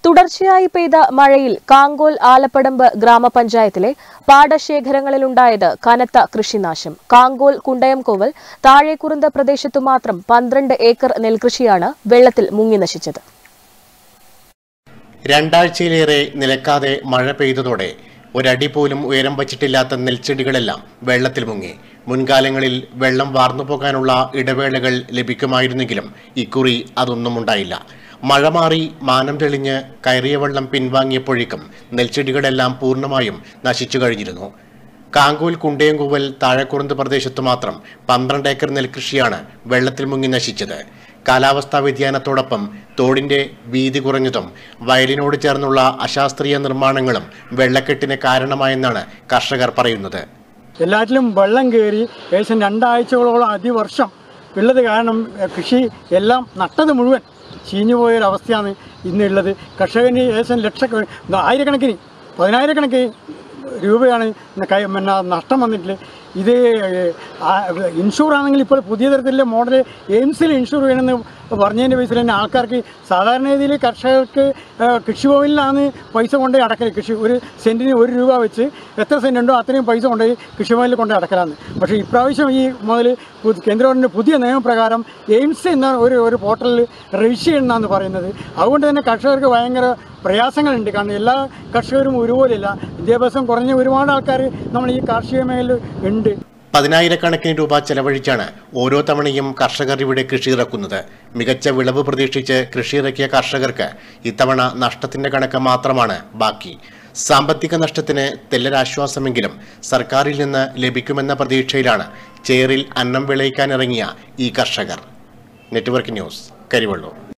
തുടർച്ചയായി പെയ്ത മഴയിൽ കാങ്കോൽ ആലപ്പടമ്പ് ഗ്രാമപഞ്ചായത്തിലെ പാടശേഖരങ്ങളിലുണ്ടായത് കനത്ത കൃഷിനാശം കാങ്കോൽ കുണ്ടയംകോവൽ താഴേക്കുറുന്ത പ്രദേശത്തു മാത്രം പന്ത്രണ്ട് ഏക്കർ നെൽകൃഷിയാണ് വെള്ളത്തിൽ മുങ്ങി നശിച്ചത് രണ്ടാഴ്ചയിലേറെ നിലക്കാതെ മഴ പെയ്തതോടെ ഒരടി പോലും ഉയരം വച്ചിട്ടില്ലാത്ത നെൽച്ചെടികളെല്ലാം വെള്ളത്തിൽ മുങ്ങി മുൻകാലങ്ങളിൽ വെള്ളം വാർന്നു പോകാനുള്ള ഇടവേളകൾ ലഭിക്കുമായിരുന്നെങ്കിലും ഇക്കുറി അതൊന്നും ഉണ്ടായില്ല മഴ മാറി മാനം തെളിഞ്ഞ് കയറിയ വെള്ളം പിൻവാങ്ങിയപ്പോഴേക്കും നെൽച്ചെടികളെല്ലാം പൂർണ്ണമായും നശിച്ചു കഴിഞ്ഞിരുന്നു കാങ്കൂൽ കുണ്ടയംകൂവൽ താഴെക്കുറുന്ത് പ്രദേശത്ത് മാത്രം പന്ത്രണ്ട് ഏക്കർ നെൽകൃഷിയാണ് വെള്ളത്തിൽ മുങ്ങി നശിച്ചത് കാലാവസ്ഥാ വ്യതിയാനത്തോടൊപ്പം തോടിന്റെ വീതി കുറഞ്ഞതും വയലിനോട് ചേർന്നുള്ള അശാസ്ത്രീയ നിർമ്മാണങ്ങളും വെള്ളക്കെട്ടിന് കാരണമായെന്നാണ് കർഷകർ പറയുന്നത് എല്ലാറ്റിലും വെള്ളം കയറി ഏകദേശം രണ്ടാഴ്ചകളോളം അതിവർഷം ഉള്ളത് കാരണം എഹ്, കൃഷി എല്ലാം നട്ടത് മുഴുവൻ ചീഞ്ഞു പോയൊരവസ്ഥയാണ് ഇന്നുള്ളത് കർഷകന് ഏകദേശം ലക്ഷ ആയിരക്കണക്കിന് പതിനായിരക്കണക്കിന് രൂപയാണ് ഇന്ന് കൈ പിന്നെ നഷ്ടം വന്നിട്ടുള്ളത് ഇത് ആ, ഇൻഷൂർ ആണെങ്കിൽ ഇപ്പോൾ പുതിയ തരത്തിലുള്ള മോഡൽ എയിംസിൽ ഇൻഷൂർ ചെയ്യണമെന്ന് പറഞ്ഞതിൻ്റെ ബേസിൽ തന്നെ ആൾക്കാർക്ക് സാധാരണ രീതിയിൽ കർഷകർക്ക് ആ, കൃഷിഭവനിലാണ് പൈസ കൊണ്ടുപോയി അടക്കൽ കൃഷി ഒരു സെൻറ്റിന് ഒരു രൂപ വെച്ച് എത്ര സെൻറ്റ് ഉണ്ടോ അത്രയും പൈസ കൊണ്ടുപോയി കൃഷിഭവനിൽ കൊണ്ടുപോയി അടക്കലാണ് പക്ഷേ ഇപ്രാവശ്യം ഈ മുതൽ കേന്ദ്ര ഗവൺമെൻറ് പുതിയ നിയമപ്രകാരം എയിംസ് എന്ന ഒരു ഒരു പോർട്ടലിൽ രജിസ്റ്റർ ചെയ്യണമെന്നാണ് പറയുന്നത് അതുകൊണ്ട് തന്നെ കർഷകർക്ക് ഭയങ്കര പ്രയാസങ്ങളുണ്ട് കാരണം എല്ലാ കർഷകരും ഒരുപോലെയല്ല വിദ്യാഭ്യാസം കുറഞ്ഞ ഒരുപാട് ആൾക്കാർ നമ്മൾ ഈ കാർഷിക മേഖലയിൽ ഉണ്ട് പതിനായിരക്കണക്കിന് രൂപ ചെലവഴിച്ചാണ് ഓരോ തവണയും കർഷകർ ഇവിടെ കൃഷി ഇറക്കുന്നത് മികച്ച വിളവ് പ്രതീക്ഷിച്ച് കൃഷി ഇറക്കിയ കർഷകർക്ക് ഇത്തവണ നഷ്ടത്തിന്റെ കണക്ക് മാത്രമാണ് ബാക്കി സാമ്പത്തിക നഷ്ടത്തിന് തെല്ലരാശ്വാസമെങ്കിലും സർക്കാരിൽ നിന്ന് ലഭിക്കുമെന്ന പ്രതീക്ഷയിലാണ് ചേറിൽ അന്നം വിളയിക്കാനിറങ്ങിയ ഈ കർഷകർ നെറ്റ്വർക്ക് ന്യൂസ് കരിവള്ളൂർ